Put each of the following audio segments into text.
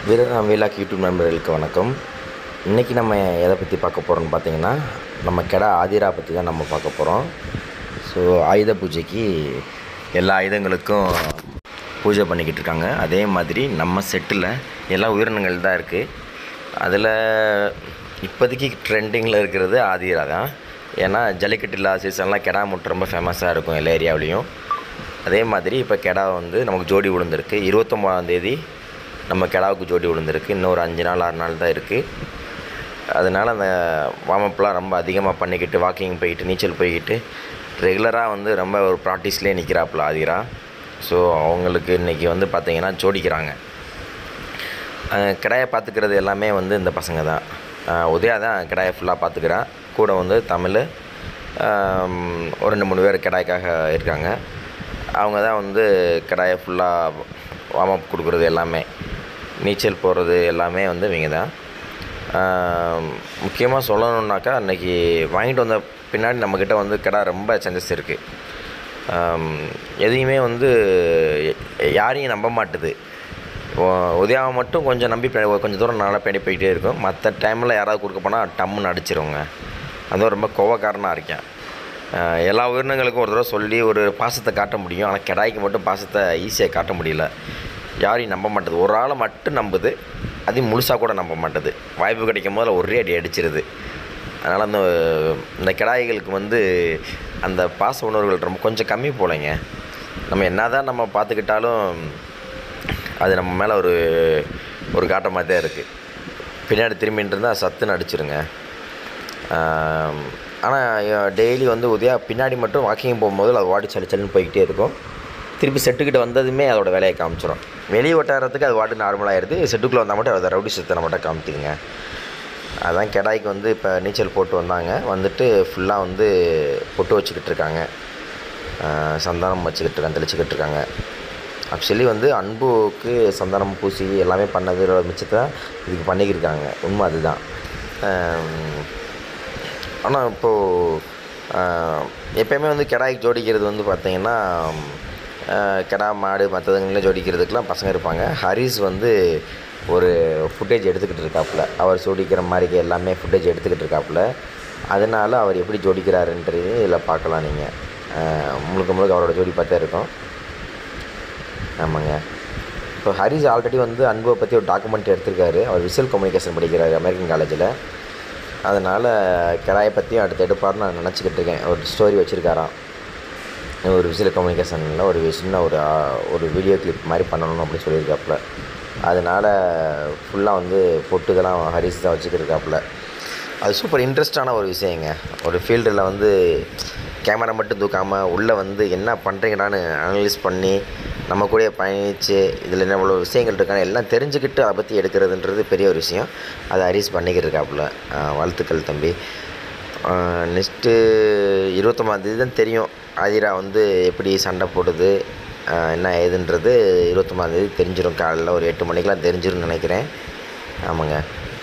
வீரராம் vlog YouTube நண்பர்களுக்கு வணக்கம் இன்றைக்கி நம்ம எதை பற்றி பார்க்க போகிறோம்னு பார்த்தீங்கன்னா நம்ம கெடா ஆதிரா பற்றி தான் நம்ம பார்க்க போகிறோம் ஸோ ஆயுத பூஜைக்கு எல்லா ஆயுதங்களுக்கும் பூஜை பண்ணிக்கிட்டு இருக்காங்க அதே மாதிரி நம்ம செட்டில் எல்லா உயிரினங்கள் தான் இருக்குது அதில் இப்போதைக்கு ட்ரெண்டிங்கில் இருக்கிறது ஆதிரா தான் ஏன்னா ஜல்லிக்கட்டு இல்லாத சீசன்லாம் கெடா முட்டை ரொம்ப ஃபேமஸாக இருக்கும் எல்லா ஏரியாவிலையும் அதே மாதிரி இப்போ கெடா வந்து நமக்கு ஜோடி விழுந்திருக்கு இருபத்தொம்போதாம் தேதி நம்ம கெடாவுக்கு ஜோடி விழுந்திருக்கு இன்னும் ஒரு அஞ்சு நாள் ஆறு நாள் தான் இருக்குது அதனால் அந்த வார்மப்லாம் ரொம்ப அதிகமாக பண்ணிக்கிட்டு வாக்கிங் போய்கிட்டு நீச்சல் போய்கிட்டு ரெகுலராக வந்து ரொம்ப ஒரு ப்ராக்டிஸ்லேயே நிற்கிறாப்புல ஆதிரா ஸோ அவங்களுக்கு இன்றைக்கி வந்து பார்த்திங்கன்னா ஜோடிக்கிறாங்க அஹ் கிடாயை பார்த்துக்கிறது எல்லாமே வந்து இந்த பசங்க தான் அஹ் உதயா தான் கிடாயை ஃபுல்லாக பார்த்துக்கிறான் கூட வந்து தமிழ் ஆம், ஒரு ரெண்டு மூணு பேர் கிடாய்க்காக இருக்காங்க அவங்க தான் வந்து கிடாயை ஃபுல்லாக வார்ம் அப் கொடுக்குறது எல்லாமே நீச்சல் போடுறது எல்லாமே வந்து இவங்க தான் முக்கியமாக சொல்லணுன்னாக்கா அன்றைக்கி வாங்கிட்டு வந்த பின்னாடி நம்மக்கிட்ட வந்து கிடா ரொம்ப சேஞ்சஸ் இருக்குது ஆம், எதையுமே வந்து ய- யாரையும் நம்ப மாட்டுது உ- உதயாவை மட்டும் கொஞ்சம் நம்பி பே- கொஞ்சம் தூரம் நல்லா பேணி போயிட்டே இருக்கும் மற்ற டைமில் யாராவது கொடுக்க போனால் டம்முன்னு அடிச்சிருவோங்க அதுவும் ரொம்ப கோவக்காரனாக இருக்கேன் ஆஹ் எல்லா உயிரினங்களுக்கும் ஒரு தடவை சொல்லி ஒரு பாசத்தை காட்ட முடியும் ஆனால் கிடாய்க்கு மட்டும் பாசத்தை ஈஸியாக காட்ட முடியல யாரையும் நம்ப மாட்டுது ஒரு ஆளை மட்டும் நம்புது அதையும் முழுசாக கூட நம்ப மாட்டுது வாய்ப்பு கிடைக்கும் போதில் ஒரே அடி அடிச்சிருது அதனால் அந்த இந்த கிடாய்களுக்கு வந்து அந்த பாச உணர்வுகள் ரொம்ப கொஞ்சம் கம்மி போலைங்க நம்ம என்ன தான் நம்ம பார்த்துக்கிட்டாலும் அது நம்ம மேலே ஒரு ஒரு காட்டமாக தான் இருக்குது பின்னாடி திரும்பிட்டு இருந்தால் சத்துன்னு அடிச்சிருங்க ஆனால் டெய்லி வந்து உதயா பின்னாடி மட்டும் வாக்கிங் போகும்போது அது வாடி சளி சளின்னு போய்கிட்டே இருக்கும் திருப்பி செட்டுக்கிட்ட வந்ததுமே அதோட வேலையை காமிச்சிடும் வெளியே வட்டாரத்துக்கு அது வாட்டு நார்மலாகிடுது செட்டுக்குள்ளே வந்தால் மட்டும் அதை ரவுடி சத்தனை மட்டும் காமிக்குதுங்க அதான் கெடாய்க்கு வந்து இப்போ நீச்சல் போட்டு வந்தாங்க வந்துட்டு ஃபுல்லாக வந்து பொட்டு வச்சுக்கிட்டு இருக்காங்க ஆஹ் சந்தானம் வச்சுக்கிட்டு இருக்காங்க தெளிச்சுக்கிட்டு இருக்காங்க ஆக்சுவலி வந்து அன்புக்கு சந்தானம் பூசி எல்லாமே பண்ணது மிச்சத்தை இதுக்கு பண்ணிக்கிருக்காங்க உண்மை அதுதான் ஆனால் இப்போது எப்பயுமே வந்து கெடாய்க்கு ஜோடிக்கிறது வந்து பார்த்திங்கன்னா ஆஹ் கெடா மாடு மற்றதுங்களே ஜோடிக்கிறதுக்கெலாம் பசங்க இருப்பாங்க ஹரிஸ் வந்து ஒரு ஃபுட்டேஜ் எடுத்துக்கிட்டு இருக்காப்புல அவர் ஜோடிக்கிற மாதிரி எல்லாமே ஃபுட்டேஜ் எடுத்துக்கிட்டு இருக்காப்புல அதனால் அவர் எப்படி ஜோடிக்கிறாருன்றது இதில் பார்க்கலாம் நீங்கள் முழுக்க முழுக்க அவரோட ஜோடி பார்த்தே இருக்கும் ஆமாங்க இப்போ ஹரிஸ் ஆல்ரெடி வந்து அன்புவை பற்றி ஒரு டாக்குமெண்ட் எடுத்திருக்காரு அவர் விசுவல் கம்யூனிகேஷன் படிக்கிறாரு அமெரிக்கன் காலேஜில் அதனால் கிடாயை பற்றியும் அடுத்து எடுப்பார்னு நான் நினச்சிக்கிட்டு இருக்கேன் ஒரு ஸ்டோரி வச்சுருக்காராம் ஒரு விசுவல் கம்யூனிகேஷனில் ஒரு சின்ன ஒரு ஆ, ஒரு வீடியோ கிளிப் மாதிரி பண்ணணும் அப்படின்னு சொல்லியிருக்காப்புல அதனால் ஃபுல்லாக வந்து பொட்டு இதெல்லாம் ஹரிஸ் தான் வச்சுக்கிட்டு இருக்காப்புல அது சூப்பர் இன்ட்ரெஸ்டான ஒரு விஷயங்க ஒரு ஃபீல்டில் வந்து கேமரா மட்டும் தூக்காமல் உள்ளே வந்து என்ன பண்ணுறீங்கடான்னு அனலைஸ் பண்ணி நம்ம கூட பயணித்து இதில் என்ன இவ்வளோ விஷயங்கள் இருக்கான எல்லாம் தெரிஞ்சுக்கிட்டு அதை பற்றி எடுக்கிறதுன்றது பெரிய ஒரு விஷயம் அதை ஹரிஸ் பண்ணிக்கிட்டு இருக்காப்புல ஆஹ் வாழ்த்துக்கள் தம்பி நெக்ஸ்ட்டு இருபத்தொம்பதாந்தேதி தான் தெரியும் ஆதிரா வந்து எப்படி சண்டை போடுது ஆஹ் என்ன ஏதுன்றது இருபத்தொம்பதாந்தேதி தெரிஞ்சிடும் காலையில் ஒரு எட்டு மணிக்கெலாம் தெரிஞ்சிரும்னு நினைக்கிறேன் ஆமாங்க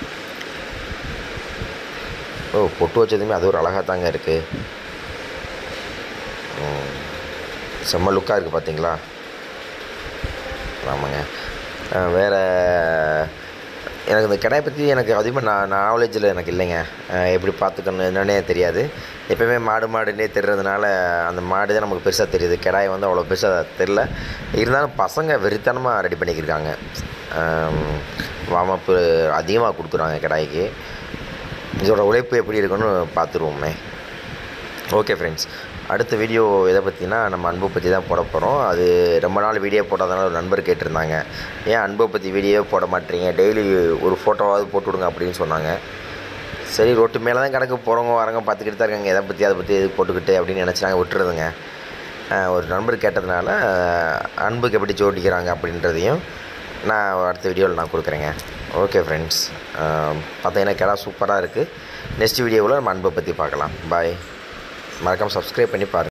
ஓ பொட்டு வச்சதுமே அது ஒரு அழகாக தாங்க இருக்குது செம்ம லுக்காக இருக்குது பார்த்தீங்களா ஆமாங்க அஹ் வேற எனக்கு இந்த கிடாயை பற்றி எனக்கு அதிகமாக நான் நாலேஜில் எனக்கு இல்லைங்க அஹ் எப்படி பார்த்துக்கணும் என்னன்னே தெரியாது எப்பயுமே மாடு மாடுன்னே தெரிறதுனால அந்த மாடு தான் நமக்கு பெருசாக தெரியுது கிடாயை வந்து அவ்வளோ பெருசாக தெரில இருந்தாலும் பசங்க வெறித்தனமாக ரெடி பண்ணிக்கிருக்காங்க வார்மப்பு அதிகமாக கொடுக்குறாங்க கிடாய்க்கு இதோட உழைப்பு எப்படி இருக்குன்னு பார்த்துருவோமே ஓகே ஃப்ரெண்ட்ஸ் அடுத்த வீடியோ எதை பற்றினா நம்ம அன்பை பற்றி தான் போட போகிறோம் அது ரொம்ப நாள் வீடியோ போடாதனால ஒரு நண்பர் கேட்டிருந்தாங்க ஏன் அன்பை பற்றி வீடியோ போட மாட்டீங்க டெய்லி ஒரு ஃபோட்டோவாவது போட்டு விடுங்க அப்படின்னு சொன்னாங்க சரி ரோட்டு மேலே தான் கிடக்கு போகிறவங்க வரவங்க பார்த்துக்கிட்டு தான் இருக்காங்க எதை பற்றி அதை பற்றி எது போட்டுக்கிட்டு அப்படின்னு நினச்சி நாங்கள் விட்டுறதுங்க அஹ் ஒரு நண்பர் கேட்டதுனால அஹ் அன்புக்கு எப்படி ஜோடிக்கிறாங்க அப்படின்றதையும் நான் அடுத்த வீடியோவில் நான் கொடுக்குறேங்க ஓகே ஃப்ரெண்ட்ஸ் பார்த்தீங்கன்னா கிடா சூப்பராக இருக்குது நெக்ஸ்ட் வீடியோவில் நம்ம அன்பை பற்றி பார்க்கலாம் பாய் மறக்காமல் சப்ஸ்கிரைப் பண்ணி பாருங்கள்